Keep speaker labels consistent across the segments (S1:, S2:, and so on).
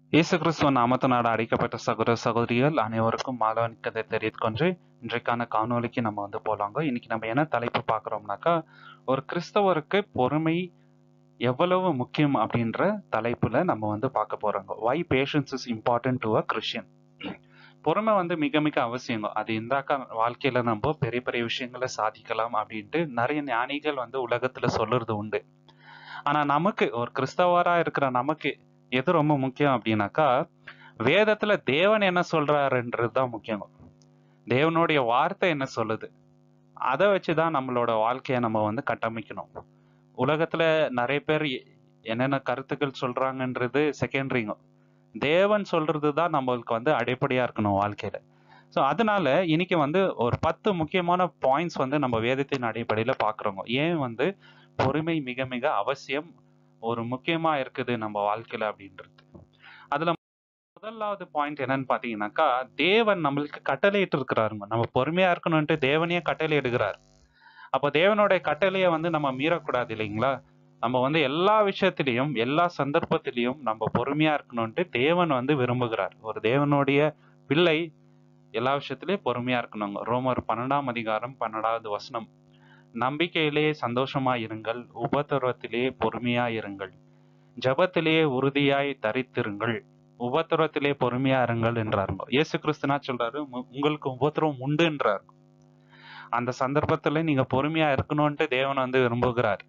S1: இயேசு கிறிஸ்துவ நாமத்தினால அழைக்கப்பட்ட சகோதர சகோதரிகள் அனைவருக்கும் மாலவனிக்கதை தெரிவித்து கொண்டு இன்றைக்கான காணொளிக்கு நம்ம வந்து போலாங்க இன்னைக்கு நம்ம என்ன தலைப்பு பார்க்குறோம்னாக்கா ஒரு கிறிஸ்தவருக்கு பொறுமை எவ்வளவு முக்கியம் அப்படின்ற தலைப்புல நம்ம வந்து பார்க்க போறோங்க why patience is important to a Christian பொறுமை வந்து மிக மிக அவசியங்க அது இருந்தாக்கா வாழ்க்கையில நம்ம பெரிய பெரிய விஷயங்களை சாதிக்கலாம் அப்படின்ட்டு நிறைய ஞானிகள் வந்து உலகத்துல சொல்லுறது உண்டு ஆனா நமக்கு ஒரு கிறிஸ்தவரா இருக்கிற நமக்கு எது ரொம்ப முக்கியம் அப்படின்னாக்கா வேதத்துல தேவன் என்ன சொல்றாருன்றது தான் முக்கியம் தேவனுடைய வார்த்தை என்ன சொல்லுது அதை வச்சுதான் நம்மளோட வாழ்க்கையை நம்ம வந்து கட்டமைக்கணும் உலகத்துல நிறைய பேர் எ- என்னென்ன கருத்துக்கள் சொல்றாங்கன்றது செகண்டரிங்க தேவன் சொல்றது தான் நம்மளுக்கு வந்து அடிப்படையா இருக்கணும் வாழ்க்கையில ஸோ அதனால இன்னைக்கு வந்து ஒரு பத்து முக்கியமான பாயிண்ட்ஸ் வந்து நம்ம வேதத்தின் அடிப்படையில பாக்குறோங்க ஏன் வந்து பொறுமை மிக மிக அவசியம் ஒரு முக்கியமா இருக்குது நம்ம வாழ்க்கையில அப்படின்றது அதுல முதலாவது பாயிண்ட் என்னன்னு பாத்தீங்கன்னாக்கா தேவன் நம்மளுக்கு கட்டளையிட்டு இருக்கிறாருங்க நம்ம பொறுமையா இருக்கணும்ட்டு தேவனையே கட்டளை எடுக்கிறார் அப்போ தேவனுடைய கட்டளையை வந்து நம்ம மீறக்கூடாது இல்லைங்களா நம்ம வந்து எல்லா விஷயத்திலையும் எல்லா சந்தர்ப்பத்திலையும் நம்ம பொறுமையா இருக்கணும்ட்டு தேவன் வந்து விரும்புகிறார் ஒரு தேவனுடைய பிள்ளை எல்லா விஷயத்திலையும் பொறுமையா இருக்கணுங்க ரோமர் பன்னெண்டாம் அதிகாரம் பன்னெண்டாவது வசனம் நம்பிக்கையிலே சந்தோஷமா இருங்கள் உபத்திரவத்திலே பொறுமையா இருங்கள் ஜெபத்திலே உறுதியாய் தரித்திருங்கள் உபத்திரவத்திலே பொறுமையா இருங்கள் என்றாருங்க இயேசு கிறிஸ்துனா சொல்றாரு "உங்க- உங்களுக்கு உபத்திரவம் உண்டுன்றார் அந்த சந்தர்ப்பத்துல நீங்க பொறுமையா இருக்கணும்ட்டு தேவன் வந்து விரும்புகிறார்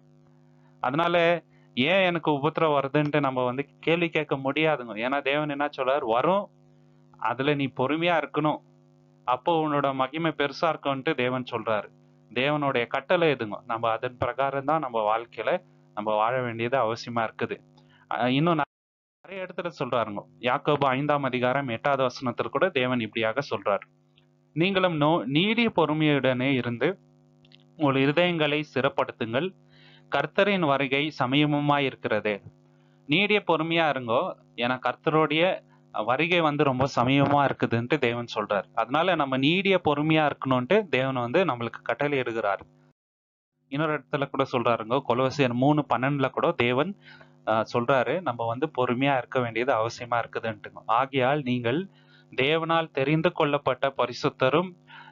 S1: அதனால ஏன் எனக்கு உபத்திரம் வருதுன்ட்டு நம்ம வந்து கேள்வி கேட்க முடியாதுங்க ஏன்னா தேவன் என்ன சொல்றாரு வரும் அதுல நீ பொறுமையா இருக்கணும் அப்போ உன்னோட மகிமை பெருசா இருக்கும்ட்டு தேவன் சொல்றாரு தேவனுடைய கட்டளை எதுங்க நம்ம அதன் பிரகாரம் தான் நம்ம வாழ்க்கையில நம்ம வாழ வேண்டியது அவசியமா இருக்குது அஹ் இன்னும் நிறைய இடத்துல சொல்றாருங்க யாக்கோபு ஐந்தாம் அதிகாரம் எட்டாவது வசனத்தில் கூட தேவன் இப்படியாக சொல்றார் நீங்களும் நோ நீடிய பொறுமையுடனே இருந்து உங்கள் இருதயங்களை சிறப்படுத்துங்கள் கர்த்தரின் வருகை சமயமுமாய் இருக்கிறது நீடிய பொறுமையா இருங்கோ ஏன்னா கர்த்தருடைய வருகை வந்து ரொம்ப சமயமா இருக்குதுன்ட்டு தேவன் சொல்றார் அதனால நம்ம நீடிய பொறுமையா இருக்கணும்ட்டு தேவன் வந்து நம்மளுக்கு கட்டளை இடுகிறார் இன்னொரு இடத்துல கூட சொல்றாருங்க கொலோசியர் மூணு பன்னெண்டுல கூட தேவன் ஆஹ், சொல்றாரு நம்ம வந்து பொறுமையா இருக்க வேண்டியது அவசியமா இருக்குதுன்ட்டுங்க ஆகையால் நீங்கள் தேவனால் தெரிந்து கொள்ளப்பட்ட பரிசுத்தரும்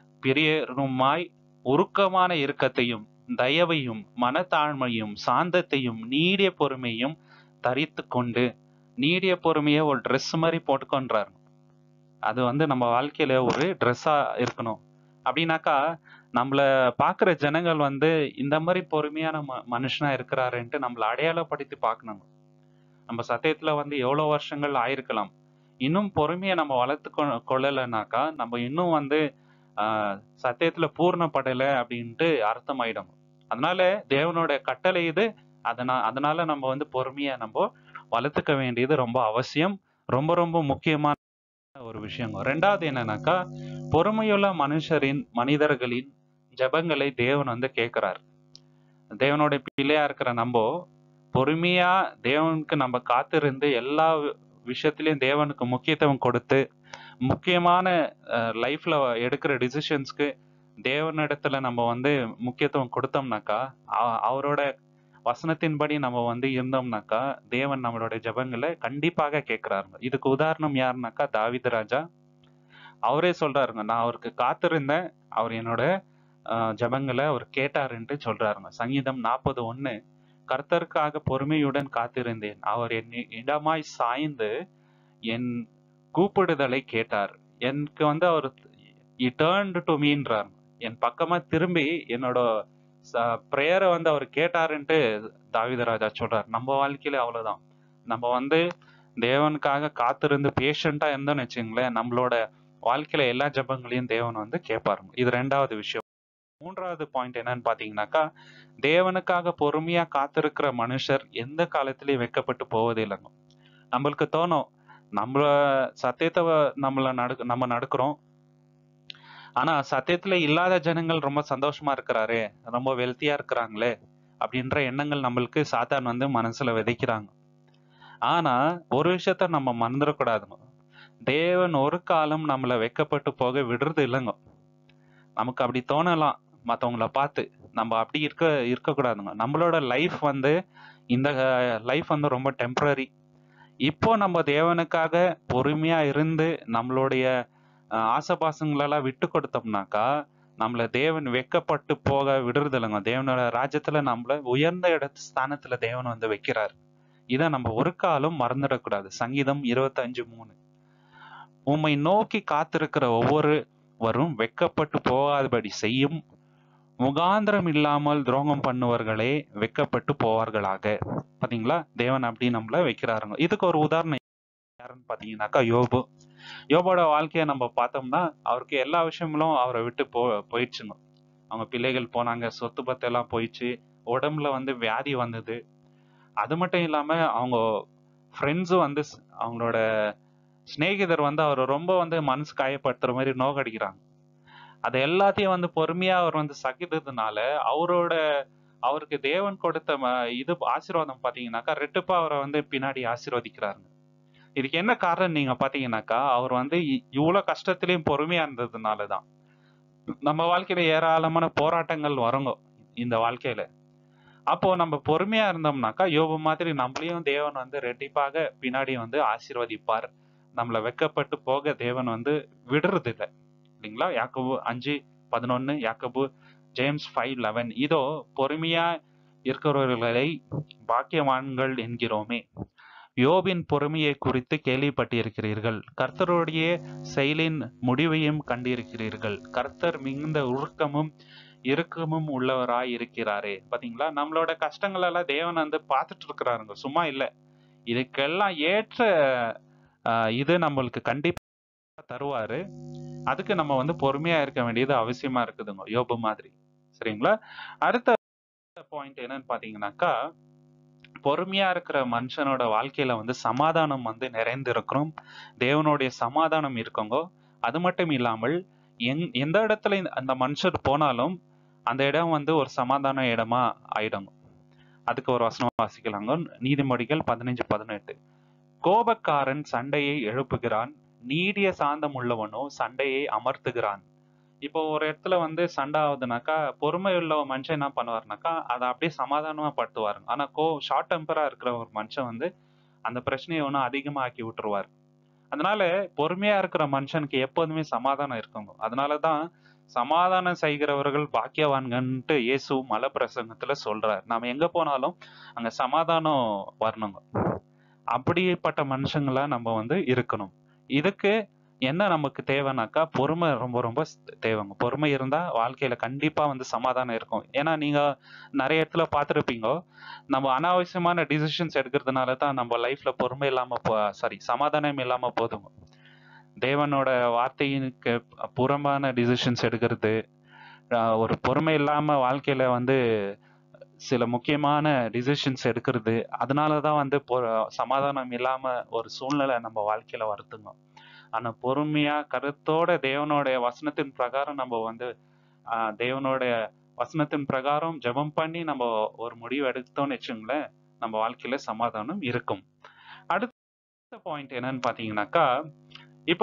S1: பிரியருமாய் உருக்கமான இறுக்கத்தையும் தயவையும் மனத்தாழ்மையும் சாந்தத்தையும் நீடிய பொறுமையும் தரித்து கொண்டு நீடிய பொறுமையை ஒரு ட்ரெஸ் மாதிரி போட்டுக்கொன்றாரு அது வந்து நம்ம வாழ்க்கையில ஒரு ட்ரெஸ்ஸா இருக்கணும் அப்படின்னாக்கா நம்மள பாக்குற ஜனங்கள் வந்து இந்த மாதிரி பொறுமையான ம- மனுஷனா இருக்கிறாருன்ட்டு நம்மள அடையாளப்படுத்தி பார்க்கணும் நம்ம சத்தியத்துல வந்து எவ்வளவு வருஷங்கள் ஆயிருக்கலாம் இன்னும் பொறுமையை நம்ம வளர்த்து கொ- கொள்ளலைனாக்கா நம்ம இன்னும் வந்து ஆஹ், சத்தியத்துல பூர்ணப்படலை அப்படின்ட்டு அர்த்தமாயிடும் அதனால தேவனோட கட்டளை இது அதனா அதனால நம்ம வந்து பொறுமையை நம்ம வளர்த்துக்க வேண்டியது ரொம்ப அவசியம் ரொம்ப ரொம்ப முக்கியமான ஒரு விஷயம் ரெண்டாவது என்னன்னாக்கா பொறுமையுள்ள மனுஷரின் மனிதர்களின் ஜெபங்களை தேவன் வந்து கேட்கிறார் தேவனோட பிள்ளையா இருக்கிற நம்ம பொறுமையா தேவனுக்கு நம்ம காத்திருந்து எல்லா வி- விஷயத்திலயும் தேவனுக்கு முக்கியத்துவம் கொடுத்து முக்கியமான லைஃப்ல எடுக்கிற டிசிஷன்ஸ்க்கு தேவனிடத்துல நம்ம வந்து முக்கியத்துவம் கொடுத்தோம்னாக்கா அ- அவரோட வசனத்தின்படி நம்ம வந்து இருந்தோம்னாக்கா தேவன் நம்மளோட ஜெபங்களை கண்டிப்பாக கேட்கிறாருங்க இதுக்கு உதாரணம் யாருனாக்கா தாவீது ராஜா அவரே சொல்றாருங்க நான் அவருக்கு காத்திருந்தேன் அவர் என்னோட ஆஹ், ஜெபங்களை அவர் கேட்டாருன்ட்டு சொல்றாருங்க சங்கீதம் நாற்பது ஒண்ணு கர்த்தருக்காக பொறுமையுடன் காத்திருந்தேன் அவர் என் இடமாய் சாய்ந்து என் கூப்பிடுதலை கேட்டார் எனக்கு வந்து அவர் டேர்ன்டு டு மீன்றார் என் பக்கமா திரும்பி என்னோட ப்ரேயரை வந்து அவர் கேட்டாருன்ட்டு தாவீது ராஜா சொல்றார் நம்ம வாழ்க்கையில அவ்வளவுதான் நம்ம வந்து தேவனுக்காக காத்திருந்து பேஷண்டா இருந்தோம்னு வச்சுங்களேன் நம்மளோட வாழ்க்கையில எல்லா ஜெபங்களையும் தேவன் வந்து கேட்பாருங்க இது ரெண்டாவது விஷயம் மூன்றாவது பாயிண்ட் என்னன்னு பாத்தீங்கன்னாக்கா தேவனுக்காக பொறுமையா காத்திருக்கிற மனுஷர் எந்த காலத்திலயும் வெட்கப்பட்டு போவதே இல்லைங்க நம்மளுக்கு தோணும் நம்மள சத்தியத்தை வ- நம்மள நடு நம்ம நடக்கிறோம் ஆனா சத்தியத்துல இல்லாத ஜனங்கள் ரொம்ப சந்தோஷமா இருக்கிறாரே ரொம்ப வெல்த்தியா இருக்கிறாங்களே அப்படின்ற எண்ணங்கள் நம்மளுக்கு சாத்தான் வந்து மனசுல விதைக்கிறாங்க ஆனா ஒரு விஷயத்த நம்ம மறந்துடக்கூடாதுங்க தேவன் ஒரு காலம் நம்மள வெக்கப்பட்டு போக விடுறது இல்லைங்க நமக்கு அப்படி தோணலாம் மத்தவங்கள பார்த்து நம்ம அப்படி இருக்க இருக்கக்கூடாதுங்க நம்மளோட லைஃப் வந்து இந்த லைஃப் வந்து ரொம்ப டெம்பரரி இப்போ நம்ம தேவனுக்காக பொறுமையா இருந்து நம்மளுடைய அஹ், ஆசைபாசங்களெல்லாம் விட்டு கொடுத்தோம்னாக்கா நம்மள தேவன் வெக்கப்பட்டு போக விடுறது இல்லைங்க தேவனோட ராஜ்யத்துல நம்மள உயர்ந்த இடத்து ஸ்தானத்துல தேவன் வந்து வைக்கிறார் இதை நம்ம ஒரு காலம் மறந்துடக்கூடாது சங்கீதம் இருபத்தஞ்சு மூணு உம்மை நோக்கி காத்திருக்கிற ஒவ்வொருவரும் வெக்கப்பட்டு போகாதபடி செய்யும் முகாந்திரம் இல்லாமல் துரோகம் பண்ணுவர்களே வெக்கப்பட்டு போவார்களாக பாத்தீங்களா தேவன் அப்படி நம்மள வைக்கிறாருங்க இதுக்கு ஒரு உதாரணம் யாருன்னு பாத்தீங்கன்னாக்கா யோபு யோபோட வாழ்க்கைய நம்ம பார்த்தோம்னா அவருக்கு எல்லா விஷயங்களும் அவரை விட்டு போ போயிடுச்சுங்க அவங்க பிள்ளைகள் போனாங்க சொத்து பத்து எல்லாம் போயிடுச்சு உடம்புல வந்து வியாதி வந்தது அது மட்டும் இல்லாம அவங்க ஃப்ரெண்ட்ஸும் வந்து ஸ்- அவங்களோட சிநேகிதர் வந்து அவரை ரொம்ப வந்து மனசு காயப்படுத்துற மாதிரி நோக்கடிக்கிறாங்க அது எல்லாத்தையும் வந்து பொறுமையா அவர் வந்து சகித்ததுனால அவரோட அவருக்கு தேவன் கொடுத்த ம- இது ஆசீர்வாதம் பாத்தீங்கன்னாக்கா ரெட்டுப்பா அவரை வந்து பின்னாடி ஆசீர்வதிக்கிறாருங்க இதுக்கு என்ன காரணம் நீங்க பாத்தீங்கன்னாக்கா அவர் வந்து இ- இவ்வளவு கஷ்டத்திலயும் பொறுமையா இருந்ததுனால தான் நம்ம வாழ்க்கையில ஏராளமான போராட்டங்கள் வருங்க இந்த வாழ்க்கையில அப்போ நம்ம பொறுமையா இருந்தோம்னாக்கா யோபு மாதிரி நம்மளையும் தேவன் வந்து ரெட்டிப்பாக பின்னாடி வந்து ஆசீர்வதிப்பார் நம்மளை வெக்கப்பட்டு போக தேவன் வந்து விடுறது இல்லை இல்லைங்களா யாக்கோபு அஞ்சு பதினொன்னு யாக்கோபு ஜேம்ஸ் ஃபைவ் லெவன் இதோ பொறுமையா இருக்கிறவர்களை பாக்கியவான்கள் என்கிறோமே யோபின் பொறுமையை குறித்து கேள்விப்பட்டிருக்கிறீர்கள் கர்த்தருடைய செயலின் முடிவையும் கண்டிருக்கிறீர்கள் கர்த்தர் மிகுந்த உருக்கமும் இறுக்கமும் உள்ளவராய் இருக்கிறாரே பாத்தீங்களா நம்மளோட கஷ்டங்கள் எல்லாம் தேவன் வந்து பார்த்துட்டு இருக்கிறாருங்க சும்மா இல்ல இதுக்கெல்லாம் ஏற்ற ஆஹ், இது நம்மளுக்கு கண்டிப்பா தருவாரு அதுக்கு நம்ம வந்து பொறுமையா இருக்க வேண்டியது அவசியமா இருக்குதுங்க யோபு மாதிரி சரிங்களா அடுத்த பாயிண்ட் என்னன்னு பாத்தீங்கன்னாக்கா பொறுமையா இருக்கிற மனுஷனோட வாழ்க்கையில வந்து சமாதானம் வந்து நிறைந்து இருக்கிறோம் தேவனுடைய சமாதானம் இருக்குங்க அது மட்டும் இல்லாமல் எங் எந்த இடத்துல இந்த- அந்த மனுஷர் போனாலும் அந்த இடம் வந்து ஒரு சமாதான இடமா ஆயிடுங்க அதுக்கு ஒரு வசனம் வாசிக்கலாங்க நீதிமொழிகள் பதினஞ்சு பதினெட்டு கோபக்காரன் சண்டையை எழுப்புகிறான் நீடிய சாந்தம் உள்ளவனோ சண்டையை அமர்த்துகிறான் இப்போ ஒரு இடத்துல வந்து சண்டை ஆகுதுனாக்கா பொறுமை உள்ள ஒரு மனுஷன் என்ன பண்ணுவாருனாக்கா அதை அப்படியே சமாதானமா படுத்துவாருங்க ஆனா கோ ஷார்ட் டெம்பரா இருக்கிற ஒரு மனுஷன் வந்து அந்த பிரச்சனையை ஒன்றும் அதிகமாக்கி விட்டுருவார் அதனால பொறுமையா இருக்கிற மனுஷனுக்கு எப்போதுமே சமாதானம் இருக்குங்க அதனாலதான் சமாதானம் செய்கிறவர்கள் பாக்கியவான்கன்ட்டு இயேசு மலை பிரசங்கத்துல சொல்றார் நாம எங்க போனாலும் அங்க சமாதானம் வரணுங்க அப்படிப்பட்ட மனுஷங்களா நம்ம வந்து இருக்கணும் இதுக்கு என்ன நமக்கு தேவைனாக்கா பொறுமை ரொம்ப ரொம்ப ஸ்- தேவைங்க பொறுமை இருந்தா வாழ்க்கையில கண்டிப்பா வந்து சமாதானம் இருக்கும் ஏன்னா நீங்க நிறைய இடத்துல பார்த்துருப்பீங்க நம்ம அனாவசியமான டிசிஷன்ஸ் எடுக்கிறதுனால தான் நம்ம லைஃப்ல பொறுமை இல்லாம போ சாரி சமாதானம் இல்லாம போதுங்க தேவனோட வார்த்தைக்கு புறம்பான டிசிஷன்ஸ் எடுக்கிறது ஆஹ் ஒரு பொறுமை இல்லாம வாழ்க்கையில வந்து சில முக்கியமான டிசிஷன்ஸ் எடுக்கிறது அதனால தான் வந்து பொ- சமாதானம் இல்லாம ஒரு சூழ்நிலை நம்ம வாழ்க்கையில வருதுங்க ஆனா பொறுமையா கருத்தோட தேவனுடைய வசனத்தின் பிரகாரம் நம்ம வந்து ஆஹ் தேவனுடைய வசனத்தின் பிரகாரம் ஜெபம் பண்ணி நம்ம ஒரு முடிவு எடுத்தோம்னு வச்சுங்களேன் நம்ம வாழ்க்கையில சமாதானம் இருக்கும் அடுத்த பாயிண்ட் என்னன்னு பாத்தீங்கன்னாக்கா இப்போ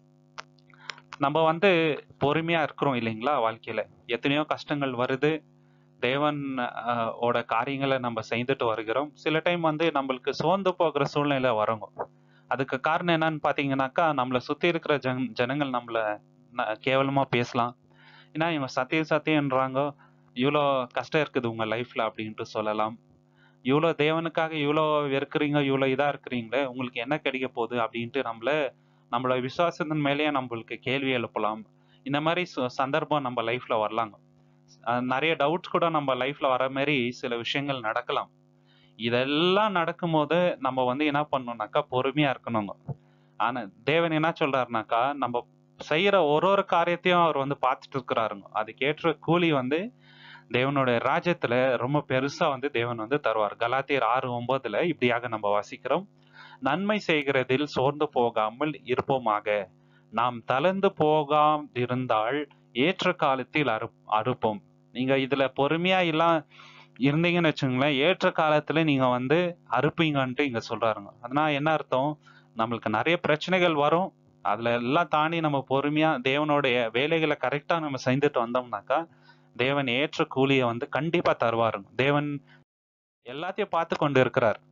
S1: நம்ம வந்து பொறுமையா இருக்கிறோம் இல்லைங்களா வாழ்க்கையில எத்தனையோ கஷ்டங்கள் வருது தேவன் ஆஹ், ஓட காரியங்களை நம்ம செய்துட்டு வருகிறோம் சில டைம் வந்து நம்மளுக்கு சோர்ந்து போகிற சூழ்நிலை வருங்க அதுக்கு காரணம் என்னன்னு பாத்தீங்கன்னாக்கா நம்மளை சுத்தி இருக்கிற ஜன் ஜனங்கள் நம்மள ந- கேவலமா பேசலாம் ஏன்னா இவன் சத்தியம் சத்தியன்றாங்க இவ்வளோ கஷ்டம் இருக்குது உங்க லைஃப்ல அப்படின்ட்டு சொல்லலாம் இவ்வளோ தேவனுக்காக இவ்வளோ வெறுக்கிறீங்க இவ்வளோ இதா இருக்கிறீங்களே உங்களுக்கு என்ன கிடைக்க போகுது அப்படின்ட்டு நம்மள நம்மளோட விசுவாசத்தின் மேலேயே நம்மளுக்கு கேள்வி எழுப்பலாம் இந்த மாதிரி சு- சந்தர்ப்பம் நம்ம லைஃப்ல வரலாங்க அஹ் நிறைய டவுட்ஸ் கூட நம்ம லைஃப்ல வர மாதிரி சில விஷயங்கள் நடக்கலாம் இதெல்லாம் நடக்கும்போது நம்ம வந்து என்ன பண்ணணும்னாக்கா பொறுமையா இருக்கணுங்க ஆனா தேவன் என்ன சொல்றாருனாக்கா நம்ம செய்யற ஒரு ஒரு காரியத்தையும் அவர் வந்து பார்த்துட்டு இருக்கிறாருங்க அதுக்கேற்ற கூலி வந்து தேவனுடைய ராஜ்யத்துல ரொம்ப பெருசா வந்து தேவன் வந்து தருவார் கலாத்தியர் ஆறு ஒன்பதுல இப்படியாக நம்ம வாசிக்கிறோம் நன்மை செய்கிறதில் சோர்ந்து போகாமல் இருப்போமாக நாம் தளர்ந்து போகாம் இருந்தால் ஏற்ற காலத்தில் அறு அறுப்போம் நீங்க இதுல பொறுமையா எல்லாம் இருந்தீங்கன்னு வச்சுங்களேன் ஏற்ற காலத்துல நீங்க வந்து அறுப்பீங்கன்ட்டு இங்க சொல்றாருங்க அதனால என்ன அர்த்தம் நம்மளுக்கு நிறைய பிரச்சனைகள் வரும் அதுல எல்லாம் தாண்டி நம்ம பொறுமையா தேவனுடைய வேலைகளை கரெக்டா நம்ம செஞ்சுட்டு வந்தோம்னாக்கா தேவன் ஏற்ற கூலியை வந்து கண்டிப்பா தருவாருங்க தேவன் எல்லாத்தையும் பார்த்து கொண்டு இருக்கிறார்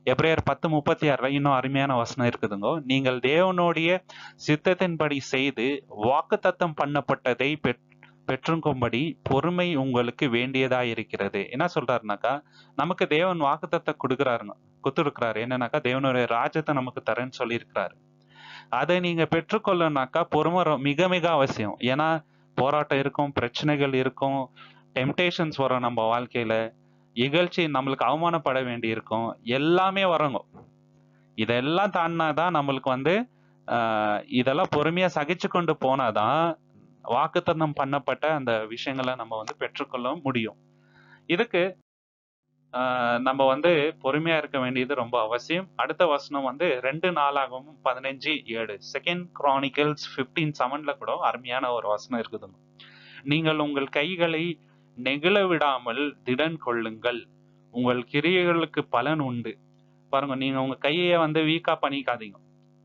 S1: எப்ரேயர் பத்து முப்பத்தி ஆறுல இன்னும் அருமையான வசனம் இருக்குதுங்க நீங்கள் தேவனுடைய சித்தத்தின்படி செய்து வாக்குத்தத்தம் பண்ணப்பட்டதை பெற் பெற்றுக்கும்படி பொறுமை உங்களுக்கு வேண்டியதா இருக்கிறது என்ன சொல்றாருனாக்கா நமக்கு தேவன் வாக்குத்தத்தை கொடுக்குறாருங்க கொடுத்துருக்கிறாரு என்னன்னாக்கா தேவனுடைய ராஜ்யத்தை நமக்கு தரேன்னு சொல்லியிருக்கிறாரு அதை நீங்க பெற்றுக்கொள்ளனாக்கா பொறுமை ரொ- மிக மிக அவசியம் ஏன்னா போராட்டம் இருக்கும் பிரச்சனைகள் இருக்கும் டெம்டேஷன்ஸ் வரும் நம்ம வாழ்க்கையில இகழ்ச்சி நம்மளுக்கு அவமானப்பட வேண்டி இருக்கும் எல்லாமே வருங்க இதெல்லாம் தாண்டினாதான் நம்மளுக்கு வந்து ஆஹ், இதெல்லாம் பொறுமையா சகிச்சு கொண்டு போனாதான் வாக்குத்தத்தம் பண்ணப்பட்ட அந்த விஷயங்களை நம்ம வந்து பெற்றுக்கொள்ள முடியும் இதுக்கு ஆஹ், நம்ம வந்து பொறுமையா இருக்க வேண்டியது ரொம்ப அவசியம் அடுத்த வசனம் வந்து ரெண்டு நாளாகவும் பதினஞ்சு ஏழு செகண்ட் கிரானிக்கல்ஸ் பிப்டீன் செவன்ல கூட அருமையான ஒரு வசனம் இருக்குதுங்க நீங்கள் உங்கள் கைகளை நெகிழ விடாமல் திடன் கொள்ளுங்கள் உங்கள் கிரியைகளுக்கு பலன் உண்டு பாருங்க நீங்க உங்க கையை வந்து வீக்கா பண்ணிக்காதீங்க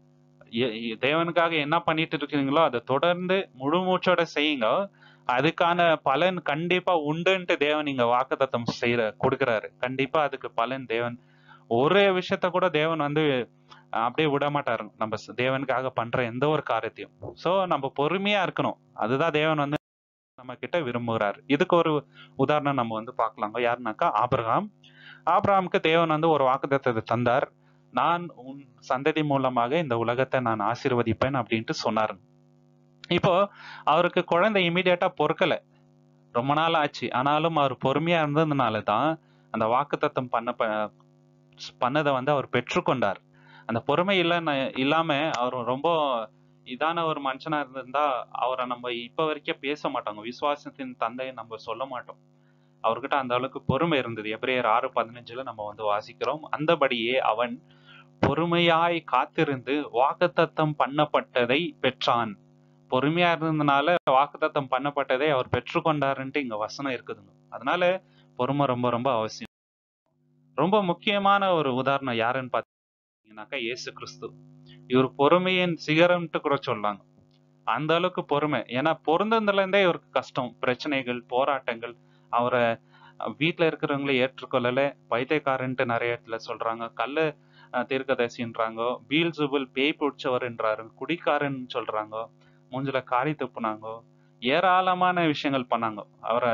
S1: எ- எ- தேவனுக்காக என்ன பண்ணிட்டு இருக்கீங்களோ அதை தொடர்ந்து முழு மூச்சோட செய்யுங்க அதுக்கான பலன் கண்டிப்பா உண்டுன்ட்டு தேவன் இங்க வாக்குத்தத்தம் செய்யற கொடுக்கறாரு கண்டிப்பா அதுக்கு பலன் தேவன் ஒரு விஷயத்த கூட தேவன் வந்து அஹ், அப்படியே விட மாட்டாருங்க நம்ம ச- தேவனுக்காக பண்ற எந்த ஒரு காரியத்தையும் சோ நம்ம பொறுமையா இருக்கணும் அதுதான் தேவன் வந்து நம்ம கிட்ட விரும்புகிறார் இதுக்கு ஒரு உதாரணம் நம்ம வந்து பார்க்கலாங்க யாருனாக்கா ஆபிரகாம் ஆபிரகாமுக்கு தேவன் வந்து ஒரு வாக்குத்தத்தத்தை தந்தார் நான் உன் சந்ததி மூலமாக இந்த உலகத்தை நான் ஆசீர்வதிப்பேன் அப்படின்ட்டு சொன்னார் இப்போ அவருக்கு குழந்தை இமீடியட்டா பொறுக்கல ரொம்ப நாள் ஆச்சு ஆனாலும் அவர் பொறுமையா இருந்ததுனால தான் அந்த வாக்குத்தத்தம் பண்ண ப- பண்ணதை வந்து அவர் பெற்றுக்கொண்டார் அந்த பொறுமை இல்லைன்னு இல்லாம அவர் ரொம்ப இதான ஒரு மனுஷனா இருந்திருந்தா அவரை நம்ம இப்ப வரைக்கும் பேச மாட்டோங்க விசுவாசத்தின் தந்தையை நம்ம சொல்ல மாட்டோம் அவர்கிட்ட அந்த அளவுக்கு பொறுமை இருந்தது எப்ரேயர் ஆறு பதினஞ்சுல நம்ம வந்து வாசிக்கிறோம் அந்தபடியே அவன் பொறுமையாய் காத்திருந்து வாக்குத்தத்தம் பண்ணப்பட்டதை பெற்றான் பொறுமையா இருந்ததுனால வாக்குத்தத்தம் பண்ணப்பட்டதை அவர் பெற்றுக்கொண்டாருன்ட்டு இங்க வசனம் இருக்குதுங்க அதனால பொறுமை ரொம்ப ரொம்ப அவசியம் ரொம்ப முக்கியமான ஒரு உதாரணம் யாருன்னு பார்த்தீங்கன்னாக்கா இயேசு கிறிஸ்து இவர் பொறுமையின் சிகரம்ட்டு கூட சொல்லாங்க அந்த அளவுக்கு பொறுமை ஏன்னா பொருந்ததுல இருந்தே இவருக்கு கஷ்டம் பிரச்சனைகள் போராட்டங்கள் அவரை அஹ், வீட்ல இருக்கிறவங்கள ஏற்றுக்கொள்ளல பைத்தியக்காரன்ட்டு நிறைய இடத்துல சொல்றாங்க கள்ள அஹ், தீர்க்கதரிசின்றாங்க பீல் ஜுபுல் பேய் பிடிச்சவர்ன்றாரு குடிக்காரன் சொல்றாங்க மூஞ்சில காரி துப்புனாங்க ஏராளமான விஷயங்கள் பண்ணாங்க அவரை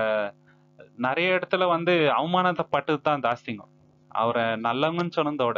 S1: நிறைய இடத்துல வந்து அவமானத்தை பட்டு தான் ஜாஸ்திங்க அவரை நல்லவங்கன்னு சொன்னதோட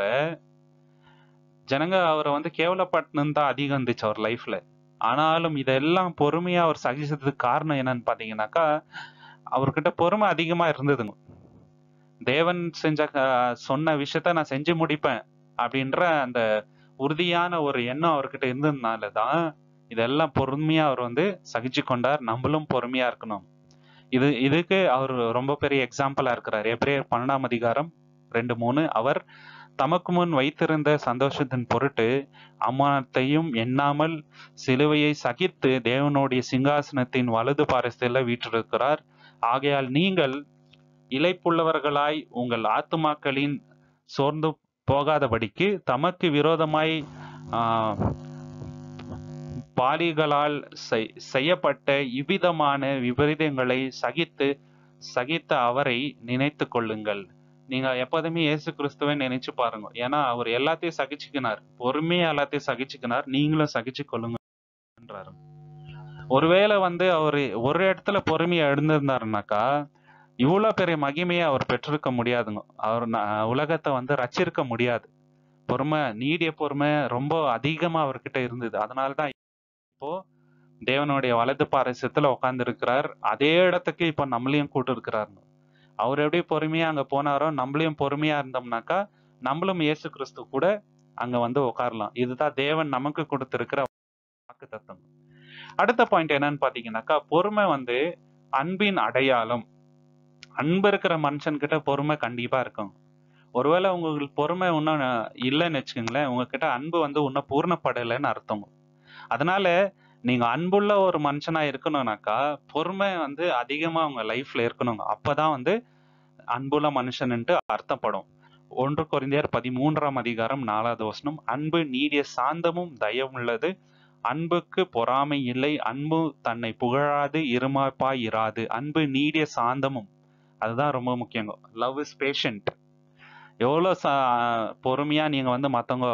S1: ஜனங்க அவரை வந்து கேவலப்பட்டுன்னு தான் அதிகம் இருந்துச்சு அவர் லைஃப்ல ஆனாலும் இதெல்லாம் பொறுமையா அவர் சகிச்சதுக்கு காரணம் என்னன்னு பாத்தீங்கன்னாக்கா அவர்கிட்ட பொறுமை அதிகமா இருந்ததுங்க தேவன் செஞ்ச க- சொன்ன விஷயத்த நான் செஞ்சு முடிப்பேன் அப்படின்ற அந்த உறுதியான ஒரு எண்ணம் அவர்கிட்ட இருந்ததுனால தான் இதெல்லாம் பொறுமையா அவர் வந்து சகிச்சு கொண்டார் நம்மளும் பொறுமையா இருக்கணும் இது இதுக்கு அவர் ரொம்ப பெரிய எக்ஸாம்பிளா இருக்கிறார் எப்ரேயர் பன்னெண்டாம் அதிகாரம் ரெண்டு மூணு அவர் தமக்கு முன் வைத்திருந்த சந்தோஷத்தின் பொருட்டு அவமானத்தையும் எண்ணாமல் சிலுவையை சகித்து தேவனுடைய சிங்காசனத்தின் வலது பாரஸ்தில வீற்றிருக்கிறார் ஆகையால் நீங்கள் இளைப்புள்ளவர்களாய் உங்கள் ஆத்துமாக்களின் சோர்ந்து போகாதபடிக்கு தமக்கு விரோதமாய் ஆஹ், பாலிகளால் செய்- செய்யப்பட்ட இவ்விதமான விபரீதங்களை சகித்து சகித்த அவரை நினைத்து கொள்ளுங்கள் நீங்க எப்போதுமே இயேசு கிறிஸ்துவை நினைச்சு பாருங்க ஏன்னா அவர் எல்லாத்தையும் சகிச்சுக்கினார் பொறுமையா எல்லாத்தையும் சகிச்சுக்கினார் நீங்களும் சகிச்சு கொள்ளுங்கன்றாரு ஒருவேளை வந்து அவர் ஒரு இடத்துல பொறுமையா எழுந்திருந்தாருனாக்கா இவ்வளவு பெரிய மகிமையை அவர் பெற்றிருக்க முடியாதுங்க அவர் ந- உலகத்தை வந்து ரச்சிருக்க முடியாது பொறுமை நீடிய பொறுமை ரொம்ப அதிகமா அவர்கிட்ட இருந்தது அதனாலதான் இப்போ தேவனுடைய வலது பாரசத்துல உட்கார்ந்து இருக்கிறார் அதே இடத்துக்கு இப்ப நம்மளையும் கூட்டு இருக்கிறாருங்க அவர் எப்படி பொறுமையா அங்க போனாரோ நம்மளையும் பொறுமையா இருந்தோம்னாக்கா நம்மளும் இயேசு கிறிஸ்து கூட அங்க வந்து உட்காரலாம் இதுதான் தேவன் நமக்கு கொடுத்திருக்கிற வாக்கு தத்துவம் அடுத்த பாயிண்ட் என்னன்னு பாத்தீங்கன்னாக்கா பொறுமை வந்து அன்பின் அடையாளம் அன்பு இருக்கிற மனுஷன்கிட்ட பொறுமை கண்டிப்பா இருக்கும் ஒருவேளை உங்களுக்கு பொறுமை இன்னும் இல்லைன்னு வச்சுக்கோங்களேன் உங்ககிட்ட அன்பு வந்து இன்னும் பூர்ணப்படலைன்னு அர்த்தம் அதனால நீங்க அன்புள்ள ஒரு மனுஷனா இருக்கணும்னாக்கா பொறுமை வந்து அதிகமா உங்க லைஃப்ல இருக்கணுங்க அப்பதான் வந்து அன்புள்ள மனுஷன்ட்டு அர்த்தப்படும் ஒன்று கொரிந்தியர் பதிமூன்றாம் அதிகாரம் நாலாவது வசனம் அன்பு நீடிய சாந்தமும் தயவுள்ளது அன்புக்கு பொறாமை இல்லை அன்பு தன்னை புகழாது இருமாப்பாய் இராது அன்பு நீடிய சாந்தமும் அதுதான் ரொம்ப முக்கியங்க லவ் இஸ் பேஷண்ட் எவ்வளோ ச பொறுமையா நீங்க வந்து மத்தவங்க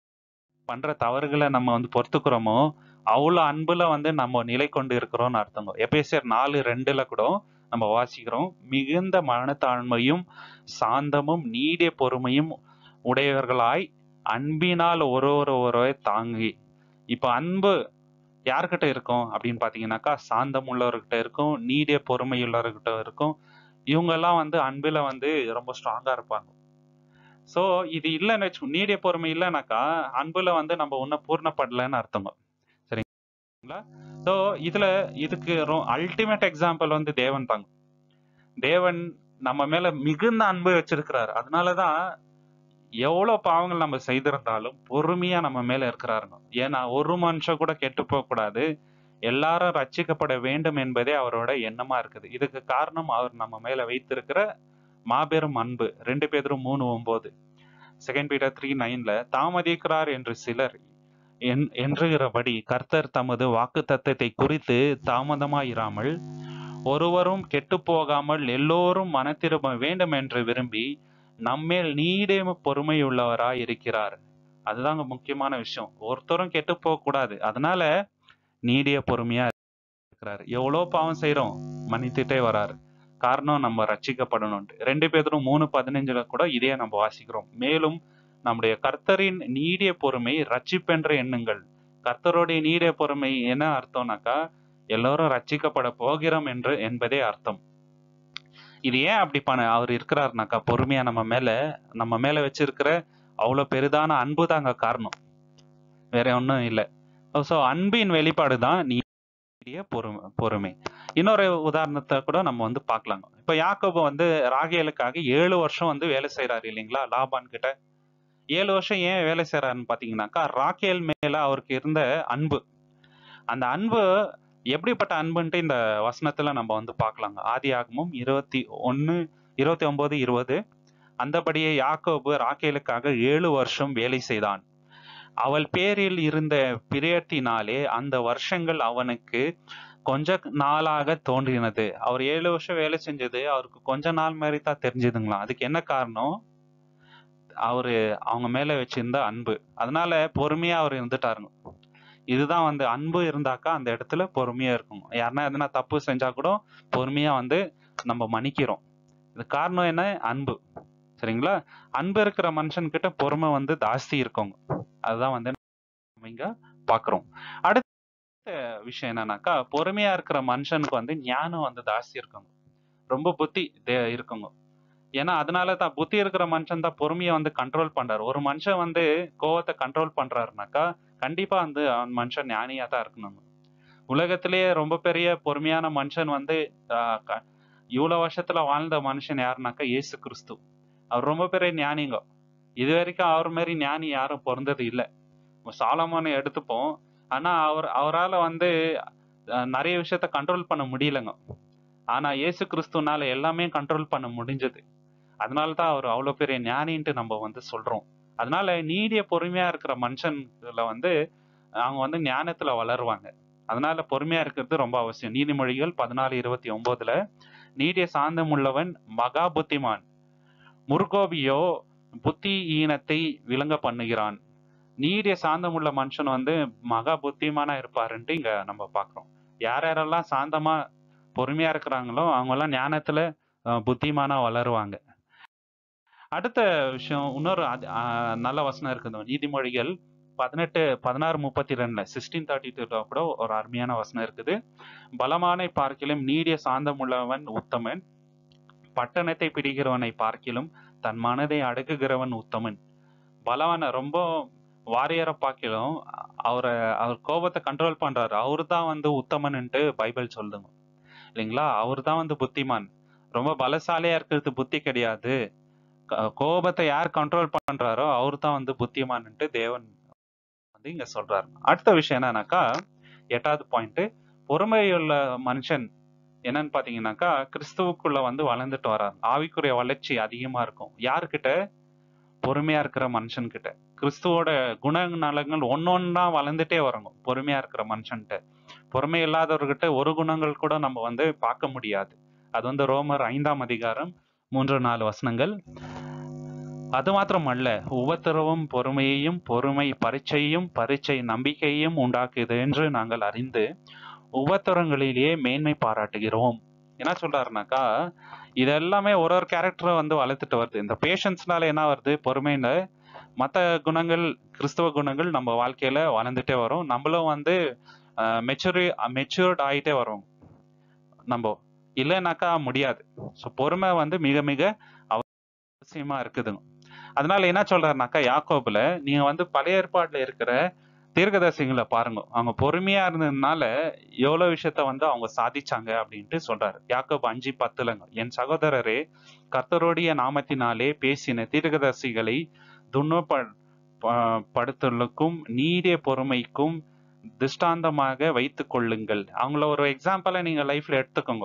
S1: பண்ற தவறுகளை நம்ம வந்து பொறுத்துக்கிறோமோ அவ்வளோ அன்புல வந்து நம்ம நிலை கொண்டு இருக்கிறோம்னு அர்த்தங்க எபேசியர் நாலு ரெண்டுல கூட நம்ம வாசிக்கிறோம் மிகுந்த மனத்தாழ்மையும் சாந்தமும் நீடிய பொறுமையும் உடையவர்களாய் அன்பினால் ஒரு ஒருவரை தாங்கி இப்ப அன்பு யார்கிட்ட இருக்கும் அப்படின்னு பாத்தீங்கன்னாக்கா சாந்தம் உள்ளவர்கிட்ட இருக்கும் நீடிய பொறுமை உள்ளவர்கிட்ட இருக்கும் இவங்க எல்லாம் வந்து அன்புல வந்து ரொம்ப ஸ்ட்ராங்கா இருப்பாங்க சோ இது இல்லைன்னு வச்சு நீடிய பொறுமை இல்லைனாக்கா அன்புல வந்து நம்ம ஒன்னும் பூர்ணப்படலைன்னு அர்த்தங்க சரிங்களா சோ இதுல இதுக்கு அல்டிமேட் எக்ஸாம்பிள் வந்து தேவன் தாங்க தேவன் நம்ம மேல மிகுந்த அன்பு வச்சிருக்கிறாரு அதனாலதான் எவ்வளவு பாவங்கள் நம்ம செய்திருந்தாலும் பொறுமையா நம்ம மேல இருக்கிறாருங்க ஏன்னா ஒரு மனுஷன் கூட கெட்டு போக கூடாது எல்லாரும் ரட்சிக்கப்பட வேண்டும் என்பதே அவரோட எண்ணமா இருக்குது இதுக்கு காரணம் அவர் நம்ம மேல வைத்திருக்கிற மாபெரும் அன்பு ரெண்டு பேரும் மூணு ஒன்பது செகண்ட் பீட்டர் த்ரீ நைன்ல தாமதிக்கிறார் என்று சிலர் என்- என்றுகிறபடி கர்த்தர் தமது வாக்கு தத்தத்தை குறித்து தாமதமாயிராமல் ஒருவரும் கெட்டு போகாமல் எல்லோரும் மனத்திரும்ப வேண்டும் என்று விரும்பி நம்மேல் நீடிய பொறுமையுள்ளவராய் இருக்கிறார் அதுதாங்க முக்கியமான விஷயம் ஒருத்தரும் கெட்டு போக கூடாது அதனால நீடிய பொறுமையா இருக்கிறாரு எவ்வளோ பாவம் செய்றோம் மன்னித்துட்டே வராரு காரணம் நம்ம ரட்சிக்கப்படணும்ட்டு ரெண்டு பேரும் மூணு பதினஞ்சுல கூட இதே நம்ம வாசிக்கிறோம் மேலும் நம்முடைய கர்த்தரின் நீடிய பொறுமை ரட்சிப்பென்ற எண்ணுங்கள் கர்த்தருடைய நீடிய பொறுமை என்ன அர்த்தம்னாக்கா எல்லாரும் ரட்சிக்கப்பட போகிறோம் என்று என்பதே அர்த்தம் இது ஏன் அப்படி பண்ண அவர் இருக்கிறாருனாக்கா பொறுமையா நம்ம மேல நம்ம மேல வச்சிருக்கிற அவ்வளவு பெரிதான அன்பு தாங்க காரணம் வேற ஒன்றும் இல்லை ஸோ அன்பின் வெளிப்பாடு தான் நீடிய பொறுமை பொறுமை இன்னொரு உதாரணத்தை கூட நம்ம வந்து பார்க்கலாங்க இப்ப யாக்கோபு வந்து ராகேலுக்காக ஏழு வருஷம் வந்து வேலை செய்றாரு இல்லைங்களா லாபான் கிட்ட ஏழு வருஷம் ஏன் வேலை செய்யறாருன்னு பாத்தீங்கன்னாக்கா ராக்கேல் மேல அவருக்கு இருந்த அன்பு அந்த அன்பு எப்படிப்பட்ட அன்புன்ட்டு இந்த வசனத்துல நம்ம வந்து பார்க்கலாங்க ஆதி ஆகமும் இருபத்தி ஒன்னு இருபத்தி ஒன்பது இருபது அந்தபடியே யாக்கோபு ராக்கேலுக்காக ஏழு வருஷம் வேலை செய்தான் அவள் பேரில் இருந்த பிரியத்தினாலே அந்த வருஷங்கள் அவனுக்கு கொஞ்ச நாளாக தோன்றினது அவர் ஏழு வருஷம் வேலை செஞ்சது அவருக்கு கொஞ்ச நாள் மாதிரி தான் தெரிஞ்சதுங்களா அதுக்கு என்ன காரணம் அவரு அவங்க மேல வச்சிருந்த அன்பு அதனால பொறுமையா அவர் இருந்துட்டாருங்க இதுதான் வந்து அன்பு இருந்தாக்கா அந்த இடத்துல பொறுமையா இருக்கும் யாருன்னா எதனா தப்பு செஞ்சா கூட பொறுமையா வந்து நம்ம மன்னிக்கிறோம் இது காரணம் என்ன அன்பு சரிங்களா அன்பு இருக்கிற மனுஷன் கிட்ட பொறுமை வந்து ஜாஸ்தி இருக்குங்க அதுதான் வந்து நம்ம இங்க பாக்குறோம் அடுத்த விஷயம் என்னன்னாக்கா பொறுமையா இருக்கிற மனுஷனுக்கு வந்து ஞானம் வந்து ஜாஸ்தி இருக்குங்க ரொம்ப புத்தி தே- இருக்குங்க ஏன்னா அதனால தான் புத்தி இருக்கிற மனுஷன் தான் பொறுமையை வந்து கண்ட்ரோல் பண்றாரு ஒரு மனுஷன் வந்து கோவத்தை கண்ட்ரோல் பண்றாருனாக்கா கண்டிப்பா வந்து அவன் மனுஷன் ஞானியா தான் இருக்கணும் உலகத்திலேயே ரொம்ப பெரிய பொறுமையான மனுஷன் வந்து ஆஹ், க- இவ்வளவு வருஷத்துல வாழ்ந்த மனுஷன் யாருனாக்கா இயேசு கிறிஸ்து அவர் ரொம்ப பெரிய ஞானிங்க இது வரைக்கும் அவர் மாதிரி ஞானி யாரும் பிறந்தது இல்லை சாலமோனை எடுத்துப்போம் ஆனா அவர் அவரால வந்து அஹ், நிறைய விஷயத்த கண்ட்ரோல் பண்ண முடியலங்க ஆனா இயேசு கிறிஸ்துனால எல்லாமே கண்ட்ரோல் பண்ண முடிஞ்சது அதனால தான் அவர் அவ்வளவு பெரிய ஞானின்ட்டு நம்ம வந்து சொல்றோம் அதனால நீடிய பொறுமையா இருக்கிற மனுஷன்ல வந்து அவங்க வந்து ஞானத்துல வளருவாங்க அதனால பொறுமையா இருக்கிறது ரொம்ப அவசியம் நீதிமொழிகள் பதினாலு இருபத்தி ஒன்பதுல நீடிய சாந்தம் உள்ளவன் மகா புத்திமான் முற்கோபியோ புத்தி ஈனத்தை விளங்க பண்ணுகிறான் நீடிய சாந்தம் உள்ள மனுஷன் வந்து மகா புத்திமானா இருப்பாருன்ட்டு இங்க நம்ம பாக்குறோம் யார் யாரெல்லாம் சாந்தமா பொறுமையா இருக்கிறாங்களோ அவங்க எல்லாம் ஞானத்துல அஹ், புத்திமானா வளருவாங்க அடுத்த விஷயம் இன்னொரு அதி- ஆஹ் நல்ல வசனம் இருக்குது நீதிமொழிகள் பதினெட்டு பதினாறு முப்பத்தி ரெண்டுல சிக்ஸ்டீன் தேர்ட்டி டூ கூட ஒரு அருமையான வசனம் இருக்குது பலமானை பார்க்கிலும் நீடிய சாந்தம் உள்ளவன் உத்தமன் பட்டணத்தை பிடிக்கிறவனை பார்க்கிலும் தன் மனதை அடக்குகிறவன் உத்தமன் பலவான ரொம்ப வாரியரை பார்க்கிலும் அவரை அவர் கோபத்தை கண்ட்ரோல் பண்றாரு அவரு தான் வந்து உத்தமன்ட்டு பைபிள் சொல்லுங்க இல்லைங்களா அவர் தான் வந்து புத்திமான் ரொம்ப பலசாலியா இருக்கிறது புத்தி கிடையாது க- கோபத்தை யார் கண்ட்ரோல் பண்றாரோ அவர் தான் வந்து புத்திமான்ட்டு தேவன் வந்து இங்க சொல்றாரு அடுத்த விஷயம் என்னன்னாக்கா எட்டாவது பாயிண்ட் பொறுமையுள்ள மனுஷன் என்னன்னு பாத்தீங்கன்னாக்கா கிறிஸ்துவுக்குள்ள வந்து வளர்ந்துட்டு வரார் ஆவிக்குரிய வளர்ச்சி அதிகமா இருக்கும் யாருக்கிட்ட பொறுமையா இருக்கிற மனுஷன் கிட்ட கிறிஸ்துவோட குணநலங்கள் ஒன்னொன்னா வளர்ந்துட்டே வரணும் பொறுமையா இருக்கிற மனுஷன்கிட்ட பொறுமை இல்லாதவர்கிட்ட ஒரு குணங்கள் கூட நம்ம வந்து பார்க்க முடியாது அது வந்து ரோமர் ஐந்தாம் அதிகாரம் மூன்று நாலு வசனங்கள் அது மாத்திரமல்ல உபத்திரவும் பொறுமையையும் பொறுமை பரீட்சையும் பரீட்சை நம்பிக்கையையும் உண்டாக்குது என்று நாங்கள் அறிந்து உபத்திரங்களிலேயே மேன்மை பாராட்டுகிறோம் என்ன சொல்றாருனாக்கா இது எல்லாமே ஒரு ஒரு கேரக்டரை வந்து வளர்த்துட்டு வருது இந்த பேஷன்ஸ்னால என்ன வருது பொறுமையில மற்ற குணங்கள் கிறிஸ்தவ குணங்கள் நம்ம வாழ்க்கையில வளர்ந்துட்டே வரும் நம்மளும் வந்து மெச்சூரி மெச்சூர்ட் ஆகிட்டே வரும் நம்ம இல்லைனாக்கா முடியாது ஸோ பொறுமை வந்து மிக மிக அவசியமா இருக்குதுங்க அதனால என்ன சொல்றாருனாக்கா யாக்கோபுல நீங்க வந்து பழைய ஏற்பாடுல இருக்கிற தீர்க்கதரிசிகளை பாருங்க அவங்க பொறுமையா இருந்ததுனால எவ்வளவு விஷயத்த வந்து அவங்க சாதிச்சாங்க அப்படின்ட்டு சொல்றாரு யாக்கோபு அஞ்சு பத்துலங்க என் சகோதரரே கர்த்தருடைய நாமத்தினாலே பேசின தீர்க்கதரிசிகளை துன்பப்படுத்தலுக்கும் நீடிய பொறுமைக்கும் திஷ்டாந்தமாக வைத்துக் கொள்ளுங்கள் அவங்கள ஒரு எக்ஸாம்பிளை நீங்க லைஃப்ல எடுத்துக்கோங்க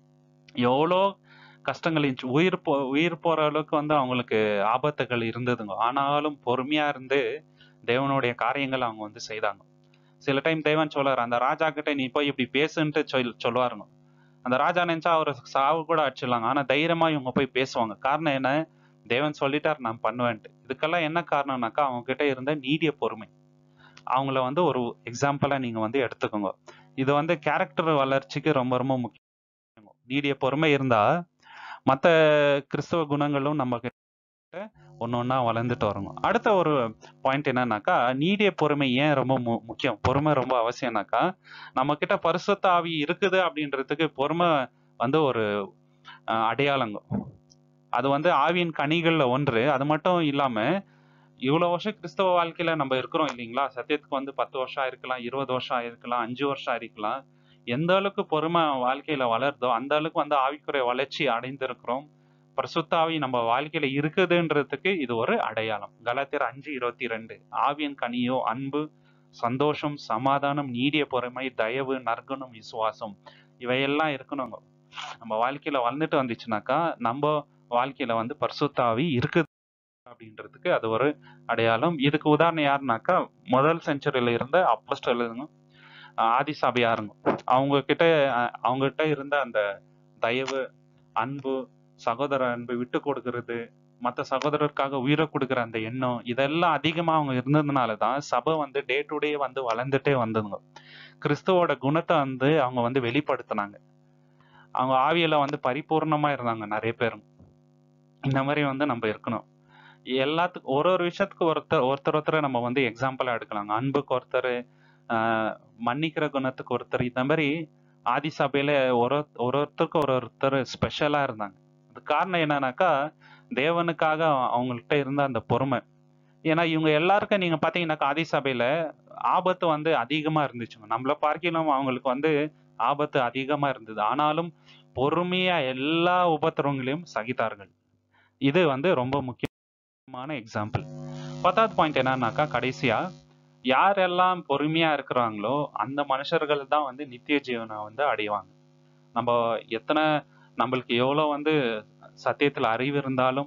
S1: எவ்வளோ கஷ்டங்கள் இருந்துச்சு உயிர் போ உயிர் போற அளவுக்கு வந்து அவங்களுக்கு ஆபத்துகள் இருந்ததுங்க ஆனாலும் பொறுமையா இருந்து தேவனுடைய காரியங்கள் அவங்க வந்து செய்தாங்க சில டைம் தேவன் சொல்லுவார் அந்த ராஜா கிட்ட நீ போய் இப்படி பேசுன்ட்டு சொல் சொல்லுவாருங்க அந்த ராஜா நினைச்சா அவர் சாவு கூட அடிச்சிடலாங்க ஆனா தைரியமா இவங்க போய் பேசுவாங்க காரணம் என்ன தேவன் சொல்லிட்டார் நான் பண்ணுவேன்ட்டு இதுக்கெல்லாம் என்ன காரணம்னாக்கா அவங்க கிட்ட இருந்த நீடிய பொறுமை அவங்கள வந்து ஒரு எக்ஸாம்பிளா நீங்க வந்து எடுத்துக்கோங்க இது வந்து கேரக்டர் வளர்ச்சிக்கு ரொம்ப ரொம்ப முக்கியம் நீடிய பொறுமை இருந்தா மற்ற கிறிஸ்தவ குணங்களும் நம்ம கிட்ட ஒன்று ஒன்றா வளர்ந்துட்டு வருங்க அடுத்த ஒரு பாயிண்ட் என்னன்னாக்கா நீடிய பொறுமை ஏன் ரொம்ப மு முக்கியம் பொறுமை ரொம்ப அவசியம்னாக்கா நம்ம கிட்ட பரிசுத்த ஆவி இருக்குது அப்படின்றதுக்கு பொறுமை வந்து ஒரு அஹ், அடையாளங்க அது வந்து ஆவியின் கனிகள்ல ஒன்று அது மட்டும் இல்லாம இவ்வளவு வருஷம் கிறிஸ்தவ வாழ்க்கையில நம்ம இருக்கிறோம் இல்லைங்களா சத்தியத்துக்கு வந்து பத்து வருஷம் ஆயிருக்கலாம் இருபது வருஷம் ஆயிருக்கலாம் அஞ்சு வருஷம் ஆயிருக்கலாம் எந்த அளவுக்கு பொறுமை வாழ்க்கையில வளருதோ அந்த அளவுக்கு வந்து ஆவிக்குரிய வளர்ச்சி அடைந்திருக்கிறோம் பரிசுத்த ஆவி நம்ம வாழ்க்கையில இருக்குதுன்றதுக்கு இது ஒரு அடையாளம் கலாத்தியர் அஞ்சு இருபத்தி ரெண்டு ஆவியின் கனியோ அன்பு சந்தோஷம் சமாதானம் நீடிய பொறுமை தயவு நற்குணம் விசுவாசம் இவையெல்லாம் இருக்கணுங்க நம்ம வாழ்க்கையில வளர்ந்துட்டு வந்துச்சுனாக்கா நம்ம வாழ்க்கையில வந்து பரிசுத்த ஆவி இருக்குது அப்படின்றதுக்கு அது ஒரு அடையாளம் இதுக்கு உதாரணம் யாருனாக்கா முதல் செஞ்சுரியில இருந்த அப்போஸ்டலுங்க ஆதி சபையாருங்க அவங்க கிட்ட அஹ், அவங்க கிட்ட இருந்த அந்த தயவு அன்பு சகோதர அன்பு விட்டு கொடுக்கறது மற்ற சகோதரருக்காக உயிரை கொடுக்குற அந்த எண்ணம் இதெல்லாம் அதிகமா அவங்க இருந்ததுனால தான் சபை வந்து டே டு டே வந்து வளர்ந்துட்டே வந்ததுங்க கிறிஸ்துவோட குணத்தை வந்து அவங்க வந்து வெளிப்படுத்தினாங்க அவங்க ஆவியில வந்து பரிபூர்ணமா இருந்தாங்க நிறைய பேர் இந்த மாதிரி வந்து நம்ம இருக்கணும் எல்லாத்துக்கும் ஒரு ஒரு விஷயத்துக்கு ஒருத்தர் ஒருத்தர் ஒருத்தர் நம்ம வந்து எக்ஸாம்பிளா எடுக்கலாங்க அன்புக்கு ஒருத்தர் ஆஹ் மன்னிக்கிற குணத்துக்கு ஒருத்தர் இந்த மாதிரி ஆதி சபையில ஒரு ஒரு ஒருத்தருக்கு ஒரு ஒருத்தர் ஸ்பெஷலா இருந்தாங்க அது காரணம் என்னன்னாக்கா தேவனுக்காக அவங்கள்ட்ட இருந்த அந்த பொறுமை ஏன்னா இவங்க எல்லாருக்கும் நீங்க பாத்தீங்கன்னாக்கா ஆதி சபையில ஆபத்து வந்து அதிகமா இருந்துச்சுங்க நம்மள பார்க்கலாம் அவங்களுக்கு வந்து ஆபத்து அதிகமா இருந்தது ஆனாலும் பொறுமையா எல்லா உபத்திரவங்களையும் சகித்தார்கள் இது வந்து ரொம்ப முக்கியமான எக்ஸாம்பிள் பத்தாவது பாயிண்ட் என்னன்னாக்கா கடைசியா யாரெல்லாம் பொறுமையா இருக்கிறாங்களோ அந்த மனுஷர்கள் தான் வந்து நித்திய ஜீவனை வந்து அடைவாங்க நம்ம எத்தனை நம்மளுக்கு எவ்வளோ வந்து சத்தியத்துல அறிவு இருந்தாலும்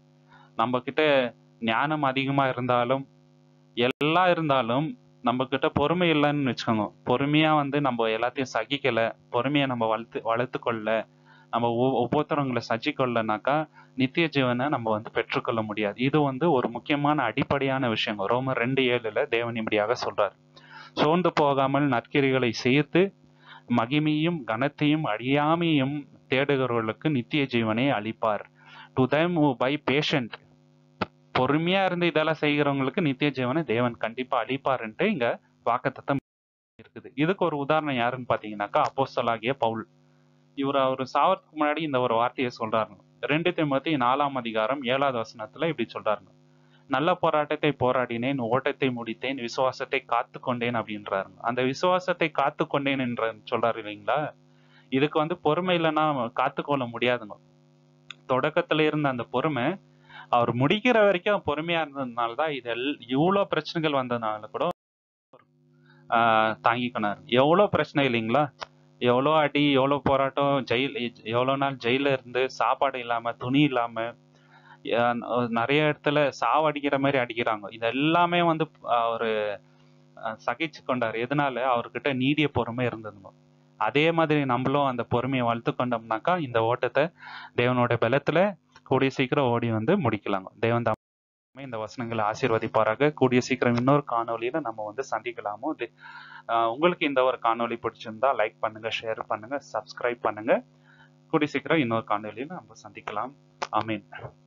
S1: நம்ம கிட்ட ஞானம் அதிகமா இருந்தாலும் எல்லாம் இருந்தாலும் நம்ம கிட்ட பொறுமை இல்லைன்னு வச்சுக்கோங்க பொறுமையா வந்து நம்ம எல்லாத்தையும் சகிக்கல பொறுமையை நம்ம வளர்த்து வளர்த்து கொள்ள நம்ம ஒ- உபத்திரங்களை சகிக்கொள்ளனாக்கா நித்திய ஜீவனை நம்ம வந்து பெற்றுக்கொள்ள முடியாது இது வந்து ஒரு முக்கியமான அடிப்படையான விஷயங்க ரோமர் ரெண்டு ஏழுல தேவன் இப்படியாக சொல்றார் சோர்ந்து போகாமல் நற்கிரிகளை சேர்த்து மகிமையும் கனத்தையும் அழியாமையும் தேடுகிறவர்களுக்கு நித்திய ஜீவனை அளிப்பார் to them who by patient பொறுமையா இருந்து இதெல்லாம் செய்கிறவங்களுக்கு நித்திய ஜீவனை தேவன் கண்டிப்பா அளிப்பாருன்ட்டு இங்க வாக்குத்தத்தம் இருக்குது இதுக்கு ஒரு உதாரணம் யாருன்னு பாத்தீங்கன்னாக்கா அப்போஸ்தலனாகிய பவுல் இவர் அவர் சாவறதுக்கு முன்னாடி இந்த ஒரு வார்த்தையை சொல்றாருங்க ரெண்டு திமுத்தி நாலாம் அதிகாரம் ஏழாவது வசனத்துல இப்படி சொல்றாருங்க நல்ல போராட்டத்தை போராடினேன் ஓட்டத்தை முடித்தேன் விசுவாசத்தை காத்து கொண்டேன் அப்படின்றாருங்க அந்த விசுவாசத்தை காத்து கொண்டேன் என்ற சொல்றாரு இல்லைங்களா இதுக்கு வந்து பொறுமை இல்லைன்னா காத்துக்கொள்ள முடியாதுங்க தொடக்கத்துல இருந்த அந்த பொறுமை அவர் முடிக்கிற வரைக்கும் பொறுமையா இருந்ததுனால தான் இது எல் இவ்வளோ பிரச்சனைகள் வந்ததுனால கூட ஆஹ் தாங்கிக்கினார் எவ்வளோ பிரச்சனை இல்லைங்களா எவ்வளோ அடி எவ்வளோ போராட்டம் ஜெயில் எவ்வளோ நாள் ஜெயில இருந்து சாப்பாடு இல்லாம துணி இல்லாம அஹ் நிறைய இடத்துல சாவடிக்கிற மாதிரி அடிக்கிறாங்க இது எல்லாமே வந்து அவர் சகிச்சு கொண்டார் எதனால அவர்கிட்ட நீடிய பொறுமை இருந்ததுங்க அதே மாதிரி நம்மளும் அந்த பொறுமையை வளர்த்து கொண்டோம்னாக்கா இந்த ஓட்டத்தை தேவனோட பலத்துல கூடிய சீக்கிரம் ஓடி வந்து முடிக்கலாங்க தேவன் தாம் இந்த வசனங்களை ஆசீர்வதிப்பாராக கூடிய சீக்கிரம் இன்னொரு காணொளியில நம்ம வந்து சந்திக்கலாமோ இது ஆஹ் உங்களுக்கு இந்த ஒரு காணொளி பிடிச்சிருந்தா லைக் பண்ணுங்க ஷேர் பண்ணுங்க சப்ஸ்கிரைப் பண்ணுங்க கூடிய சீக்கிரம் இன்னொரு காணொளியில நம்ம சந்திக்கலாம் ஆமீன்